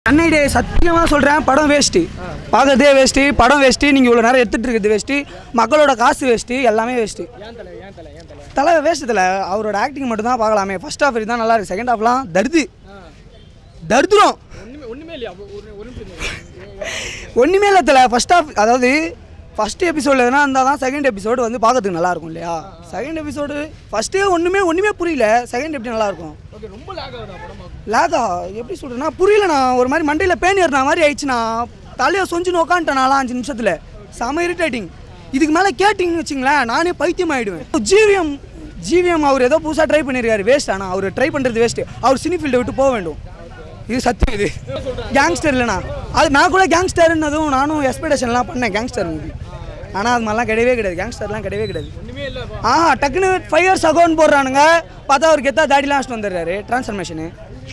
அன்னை டே சத்தியமாக சொல்கிறேன் படம் வேஸ்ட்டு பார்க்கறதே வேஸ்ட்டு படம் வேஸ்ட்டு நீங்கள் இவ்வளோ நேரம் எடுத்துகிட்டு இருக்கிறது வேஸ்ட்டு மக்களோட காசு வேஸ்ட்டு எல்லாமே வேஸ்ட்டு தலை வேஸ்ட்டு தலை அவரோட ஆக்டிங் மட்டும் தான் பார்க்கலாமே ஃபர்ஸ்ட் ஹாஃப் தான் நல்லா இருக்கு செகண்ட் ஹாஃப்லாம் தருது தருதுரும் ஒன்றுமே இல்லை தலை ஃபர்ஸ்ட் ஹாஃப் அதாவது ஃபஸ்ட் எபிசோடில் எதனா இருந்தால் தான் செகண்ட் எபிசோடு வந்து பார்க்கறதுக்கு நல்லா இருக்கும் இல்லையா செகண்ட் எபிசோடு ஃபஸ்ட்டே ஒன்றுமே ஒன்றுமே புரியல செகண்ட் எப்படி நல்லா இருக்கும் லேகா எப்படி சொல்கிறேன்னா புரியலண்ணா ஒரு மாதிரி மண்டையில் பேன் ஏறின மாதிரி ஆயிடுச்சுண்ணா தலையை சொஞ்சுன்னு உக்காந்துட்டேன் நாலாம் அஞ்சு நிமிஷத்தில் செம இரிட்டேட்டிங் இதுக்கு மேலே கேட்டிங்கன்னு வச்சுங்களேன் நானே பைத்தியம் ஆகிடுவேன் ஜிவிஎம் ஜிவிஎம் அவர் ஏதோ புதுசாக ட்ரை பண்ணியிருக்காரு வேஸ்ட் ஆனால் அவர் ட்ரை பண்ணுறது வேஸ்ட்டு அவர் சினி ஃபீல்டை விட்டு போக வேண்டும் இது சத்தியம் இது கேங்ஸ்டர் இல்லைண்ணா அது நான் கூட கேங்ஸ்டர்னதும் நானும் எக்ஸ்பெக்டேஷன்லாம் பண்ணேன் கேங்ஸ்டர் மூவி ஆனால் அது மாதிரிலாம் கிடையவே கிடையாது கேங்ஸ்டர்லாம் கிடையவே கிடையாது ஆ டக்குன்னு ஃபைவ் இயர்ஸ் அகௌண்ட் போடுறானுங்க பார்த்தா அவர் கெத்தா தாடிலாம் வச்சுட்டு வந்துடுறாரு டிரான்ஸ்ஃபர்மேஷனு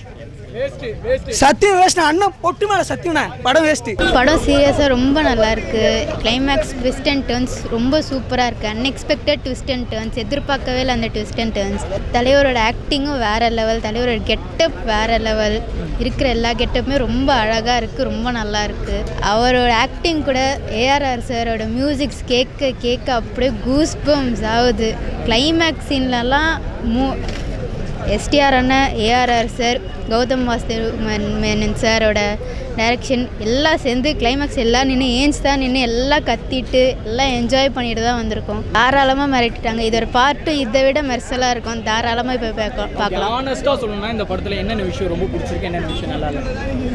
சத்தியம் வேஸ்ட் அண்ணன் பொட்டு மேலே சத்தியம்ண்ணே படம் வேஸ்ட்டு படம் சீரியஸாக ரொம்ப நல்லா இருக்கு கிளைமேக்ஸ் ட்விஸ்ட் அண்ட் டர்ன்ஸ் ரொம்ப சூப்பராக இருக்குது அன்எக்ஸ்பெக்டட் ட்விஸ்ட் அண்ட் டர்ன்ஸ் எதிர்பார்க்கவே இல்லை அந்த ட்விஸ்ட் அண்ட் டர்ன்ஸ் தலைவரோட ஆக்டிங்கும் வேற லெவல் தலைவரோட கெட்டப் வேற லெவல் இருக்கிற எல்லா கெட்டப்புமே ரொம்ப அழகாக இருக்குது ரொம்ப நல்லா இருக்குது அவரோட ஆக்டிங் கூட ஏஆர்ஆர் சாரோட மியூசிக்ஸ் கேட்க கேட்க அப்படியே கூஸ் பம்ஸ் ஆகுது கிளைமேக்ஸ் சீன்லலாம் மூ எஸ்டிஆர் அண்ணன் ஏஆர்ஆர் சார் கௌதம் வாஸ்தேவ் மன்- மேனன் சாரோட டைரக்ஷன் எல்லாம் சேர்ந்து கிளைமேக்ஸ் எல்லாம் நின்று ஏஞ்ச் தான் நின்று எல்லாம் கத்திட்டு எல்லாம் என்ஜாய் பண்ணிட்டு தான் வந்திருக்கோம் தாராளமாக மிரட்டிட்டாங்க இது ஒரு பார்ட்டு இதை விட மெர்சலாக இருக்கும் தாராளமாக இப்போ பார்க்கலாம் பார்க்கலாம் ஆனஸ்ட்டாக சொல்லணும்னா இந்த படத்தில் என்னென்ன விஷயம் ரொம்ப பிடிச்சிருக்கு என்னென்ன விஷயம் நல்லா இல்லை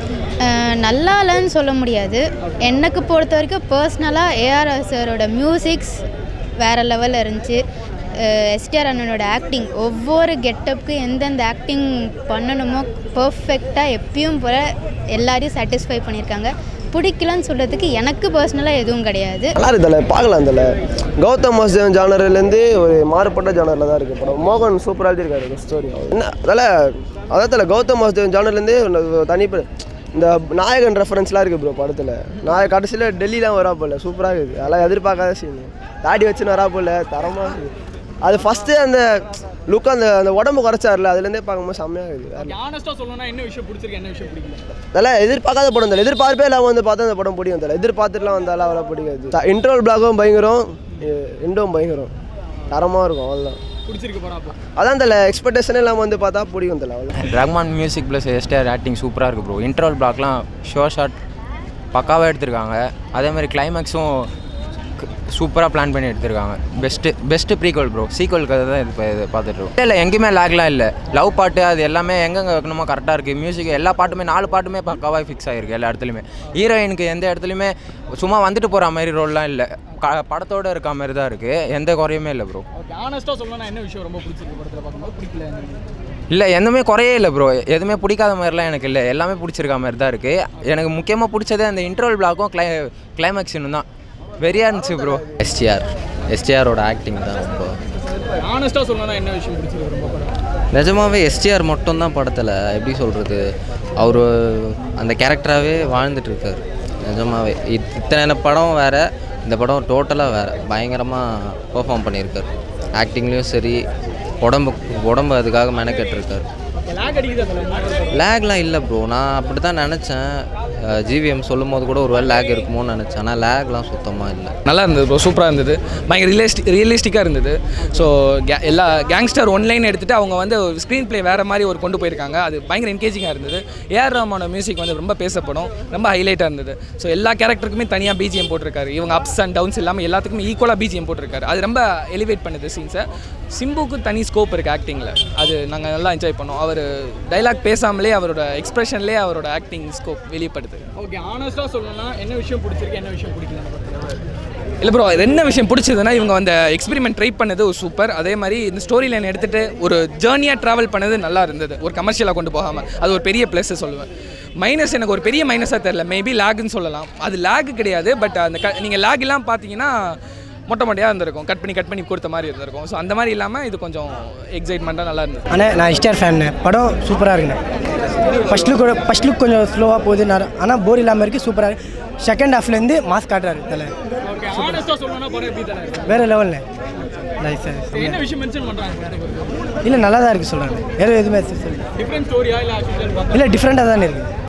அஹ் நல்லா இல்லைன்னு சொல்ல முடியாது எனக்கு பொறுத்த வரைக்கும் பர்சனலாக ஏஆர்ஆர் சாரோட மியூசிக்ஸ் வேறு லெவலில் இருந்துச்சு எஸ்டிஆர் அண்ணனோட ஆக்டிங் ஒவ்வொரு கெட்டப்புக்கு எந்தெந்த ஆக்டிங் பண்ணணுமோ பர்ஃபெக்டாக எப்பயும் போல் எல்லாரையும் சாட்டிஸ்ஃபை பண்ணியிருக்காங்க பிடிக்கலன்னு சொல்கிறதுக்கு எனக்கு பர்சனலாக எதுவும் கிடையாது நல்லா இருக்கு தலை பார்க்கலாம் தலை கௌதம் வாசுதேவன் ஜானர்லேருந்து ஒரு மாறுபட்ட ஜானரில் தான் இருக்குது படம் மோகன் சூப்பராக எழுதியிருக்காரு ஸ்டோரி என்ன தலை அதான் தலை கௌதம் வாசுதேவன் ஜானர்லேருந்தே தனி இந்த நாயகன் ரெஃபரன்ஸ்லாம் இருக்குது ப்ரோ படத்தில் நாய கடைசியில் டெல்லிலாம் வரா போல சூப்பராக இருக்குது அதெல்லாம் எதிர்பார்க்காத சீன் தாடி வச்சுன்னு வரா போல தரமாக இருக்குது அது ஃபஸ்ட்டு அந்த லுக் அந்த அந்த உடம்பு குறைச்சார்ல அதுலேருந்தே பார்க்கும்போது செம்மையாக இருக்குது வேற ஆனஸ்ட்டாக சொல்லணும்னா என்ன விஷயம் பிடிச்சிருக்கு என்ன விஷயம் பிடிக்கல அதெல்லாம் எதிர்பார்க்காத படம் தலை எதிர்பார்ப்பே இல்லாமல் வந்து பார்த்தா அந்த படம் பிடிக்கும் தலை எதிர்பார்த்துட்டுலாம் வந்தாலும் அவ்வளோ பிடிக்காது இன்ட்ரோல் பிளாகும் பயங்கரம் இண்டும் பயங்கரம் தரமாக இருக்கும் அவ்வளோதான் பிடிச்சிருக்கு படம் அப்போ அதான் தலை எக்ஸ்பெக்டேஷனே இல்லாமல் வந்து பார்த்தா பிடிக்கும் தலை அவ்வளோ Rahman music plus STR acting சூப்பராக இருக்குது ப்ரோ இன்டர்வல் பிளாக்லாம் ஷோ ஷாட் பக்காவாக எடுத்திருக்காங்க அதே மாதிரி கிளைமேக்ஸும் சூப்பராக பிளான் பண்ணி எடுத்திருக்காங்க best best prequel bro sequel கதை தான் இப்போ இது பார்த்துட்ருக்கோம் இல்லை எங்கேயுமே லேக்லாம் இல்லை லவ் பாட்டு அது எல்லாமே எங்கெங்கே வைக்கணுமோ கரெக்டாக இருக்குது மியூசிக் எல்லா பாட்டுமே நாலு பாட்டுமே பக்காவாக ஃபிக்ஸ் ஆகிருக்கு எல்லா இடத்துலையுமே ஹீரோயினுக்கு எந்த இடத்துலையுமே சும்மா வந்துட்டு போகிற மாதிரி ரோல்லாம் இல்லை க படத்தோடு இருக்க மாதிரி தான் இருக்குது எந்த குறையுமே இல்லை ப்ரோ ஓகே ஆனஸ்ட்டாக சொல்லணும்னா என்ன விஷயம் ரொம்ப பிடிச்சிருக்கு படத்தில் பார்க்கும்போது பிடிக்கல இல்லை எதுவுமே குறையே இல்லை ப்ரோ எதுவுமே பிடிக்காத மாதிரிலாம் எனக்கு இல்லை எல்லாமே பிடிச்சிருக்க மாதிரி தான் இருக்குது எனக்கு முக்கியமாக பிடிச்சதே அந்த இன்டர்வல் பிளாக்கும் கிளை கிளைமேக்ஸினும் தான் வெறியாக இருந்துச்சு ப்ரோ எஸ்டிஆர் எஸ்டிஆரோட ஆக்டிங் தான் ரொம்ப ஆனஸ்ட்டாக சொல்லணும்னா என்ன விஷயம் பிடிச்சிருக்கு ரொம்ப படம் நிஜமாவே எஸ்டிஆர் மட்டும்தான் படத்தில் எப்படி சொல்கிறது அவர் அந்த கேரக்டராகவே வாழ்ந்துட்டுருக்காரு நிஜமாவே இத்- இத்தனை படம் வேறு இந்த படம் டோட்டலாக வேறு பயங்கரமாக பெர்ஃபார்ம் பண்ணியிருக்காரு ஆக்டிங்லேயும் சரி உடம்பு உடம்பு அதுக்காக மெனக்கெட்டிருக்காரு லேக் அடிக்குது அதில் லேக்லாம் இல்லை ப்ரோ நான் அப்படி தான் நினச்சேன் ஜிவிஎம் சொல்லும் போது கூட ஒரு வேளை லேக் இருக்குமோன்னு நினச்சேன் ஆனால் லேக்லாம் சுத்தமாக இல்லை நல்லா இருந்தது ப்ரோ சூப்பராக இருந்தது பயங்கர ரியலிஸ்டிக் ரியலிஸ்டிக்காக இருந்தது ஸோ எல்லா கேங்ஸ்டர் ஒன்லைன் எடுத்துகிட்டு அவங்க வந்து ஸ்க்ரீன் ப்ளே வேறு மாதிரி ஒரு கொண்டு போயிருக்காங்க அது பயங்கர என்கேஜிங்காக இருந்தது ஏஆர் ரஹ்மானோட மியூசிக் வந்து ரொம்ப பேசப்படும் ரொம்ப ஹைலைட்டாக இருந்தது ஸோ எல்லா கேரக்டருக்குமே தனியாக பிஜிஎம் போட்டிருக்காரு இவங்க அப்ஸ் அண்ட் டவுன்ஸ் இல்லாமல் எல்லாத்துக்குமே ஈக்குவலாக பிஜிஎம் போட்டிருக்காரு அது ரொம்ப எலிவேட் பண்ணுது சீன்ஸை சிம்புக்கு தனி ஸ்கோப் இருக்குது ஆக்டிங்கில் அது நாங்கள் நல்லா என்ஜாய் பண்ணோம் அவர் டைலாக் பேசாமலே அவரோட எக்ஸ்பிரஷன்லேயே அவரோட ஆக்டிங் ஸ்கோப் வெளிப்படுது ஓகே ஆனஸ்ட்டாக சொல்லணும்னா என்ன விஷயம் பிடிச்சிருக்கு என்ன விஷயம் பிடிக்கல அந்த படத்தில் இல்லை ப்ரோ என்ன விஷயம் பிடிச்சதுன்னா இவங்க அந்த எக்ஸ்பெரிமெண்ட் ட்ரை பண்ணது ஒரு சூப்பர் அதே மாதிரி இந்த ஸ்டோரி லைன் எடுத்துகிட்டு ஒரு ஜேர்னியாக ட்ராவல் பண்ணது நல்லா இருந்தது ஒரு கமர்ஷியலாக கொண்டு போகாமல் அது ஒரு பெரிய ப்ளஸ் சொல்லுவேன் மைனஸ் எனக்கு ஒரு பெரிய மைனஸாக தெரில மேபி லேக்னு சொல்லலாம் அது லேக் கிடையாது பட் அந்த க நீங்கள் லேக்லாம் பார்த்தீங்கன்னா மொட்டை மொட்டையாக இருந்திருக்கும் கட் பண்ணி கட் பண்ணி கொடுத்த மாதிரி இருந்திருக்கும் ஸோ அந்த மாதிரி இல்லாமல் இது கொஞ்சம் எக்ஸைட்மெண்ட்டாக நல்லா இருந்தது அண்ணே நான் ஸ்டார் ஃபேன் படம் சூப்பராக இருக்குண்ணே ஃபர்ஸ்ட் லுக் ஃபர்ஸ்ட் லுக் கொஞ்சம் ஸ்லோவாக போகுது ஆனால் போர் இல்லாமல் இருக்குது சூப்பராக இருக்குது செகண்ட் ஹாஃப்லேருந்து மாஸ் காட்டுறாரு தலை ஓகே ஆனஸ்ட்டாக சொல்லணும்னா படம் எப்படி தானே இருக்கு வேறு லெவல்ண்ணே நைஸ் சார் என்ன விஷயம் மென்ஷன் பண்ணுறாங்க இல்லை நல்லா தான் இருக்குது சொல்கிறாங்க வேறு எதுவுமே சொல்லு டிஃப்ரெண்ட் ஸ்டோரியா இல்லை இல்லை டிஃப்ரெண்ட்டாக தானே இருக்குது